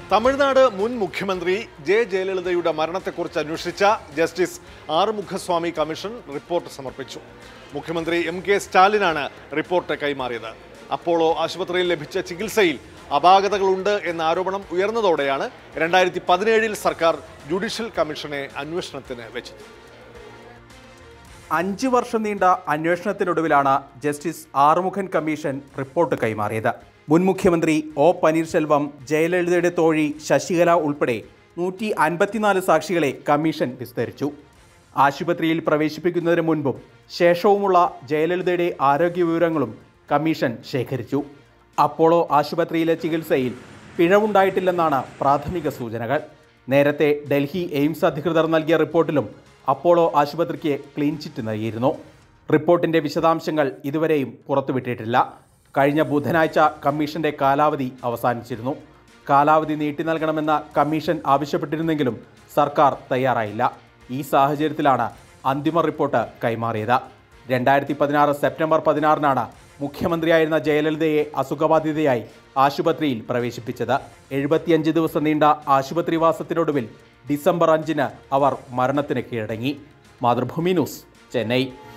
തമിഴ്നാട് മുൻ മുഖ്യമന്ത്രി ജെ ജയലളിതയുടെ മരണത്തെക്കുറിച്ച് അന്വേഷിച്ച ജസ്റ്റിസ് ആറുമുഖസ്വാമി കമ്മീഷൻ റിപ്പോർട്ട് സമർപ്പിച്ചു മുഖ്യമന്ത്രി എം കെ സ്റ്റാലിനാണ് റിപ്പോർട്ട് കൈമാറിയത് അപ്പോളോ ആശുപത്രിയിൽ ലഭിച്ച ചികിത്സയിൽ അപാകതകളുണ്ട് എന്ന ആരോപണം ഉയർന്നതോടെയാണ് രണ്ടായിരത്തി പതിനേഴിൽ സർക്കാർ ജുഡീഷ്യൽ കമ്മീഷനെ അന്വേഷണത്തിന് വെച്ചത് അഞ്ച് വർഷം നീണ്ട അന്വേഷണത്തിനൊടുവിലാണ് ജസ്റ്റിസ് ആറുമുഖൻ കമ്മീഷൻ റിപ്പോർട്ട് കൈമാറിയത് മുൻ മുഖ്യമന്ത്രി ഒ പനീർശെൽവം ജയലളിതയുടെ തോഴി ശശികല ഉൾപ്പെടെ നൂറ്റി അൻപത്തിനാല് സാക്ഷികളെ കമ്മീഷൻ വിസ്തരിച്ചു ആശുപത്രിയിൽ പ്രവേശിപ്പിക്കുന്നതിന് മുൻപും ശേഷവുമുള്ള ജയലളിതയുടെ ആരോഗ്യ വിവരങ്ങളും കമ്മീഷൻ ശേഖരിച്ചു അപ്പോളോ ആശുപത്രിയിലെ ചികിത്സയിൽ പിഴവുണ്ടായിട്ടില്ലെന്നാണ് പ്രാഥമിക സൂചനകൾ നേരത്തെ ഡൽഹി എയിംസ് അധികൃതർ നൽകിയ റിപ്പോർട്ടിലും അപ്പോളോ ആശുപത്രിക്ക് ക്ലീൻ ചിറ്റ് നൽകിയിരുന്നു റിപ്പോർട്ടിന്റെ വിശദാംശങ്ങൾ ഇതുവരെയും പുറത്തുവിട്ടിട്ടില്ല കഴിഞ്ഞ ബുധനാഴ്ച കമ്മീഷന്റെ കാലാവധി അവസാനിച്ചിരുന്നു കാലാവധി നീട്ടി നൽകണമെന്ന കമ്മീഷൻ ആവശ്യപ്പെട്ടിരുന്നെങ്കിലും സർക്കാർ തയ്യാറായില്ല ഈ സാഹചര്യത്തിലാണ് അന്തിമ റിപ്പോർട്ട് കൈമാറിയത് രണ്ടായിരത്തി പതിനാറ് സെപ്റ്റംബർ പതിനാറിനാണ് മുഖ്യമന്ത്രിയായിരുന്ന ജയലളിതയെ അസുഖബാധിതയായി ആശുപത്രിയിൽ പ്രവേശിപ്പിച്ചത് എഴുപത്തിയഞ്ച് ദിവസം നീണ്ട ആശുപത്രിവാസത്തിനൊടുവിൽ ഡിസംബർ അഞ്ചിന് അവർ മരണത്തിന് കീഴടങ്ങി മാതൃഭൂമി ന്യൂസ് ചെന്നൈ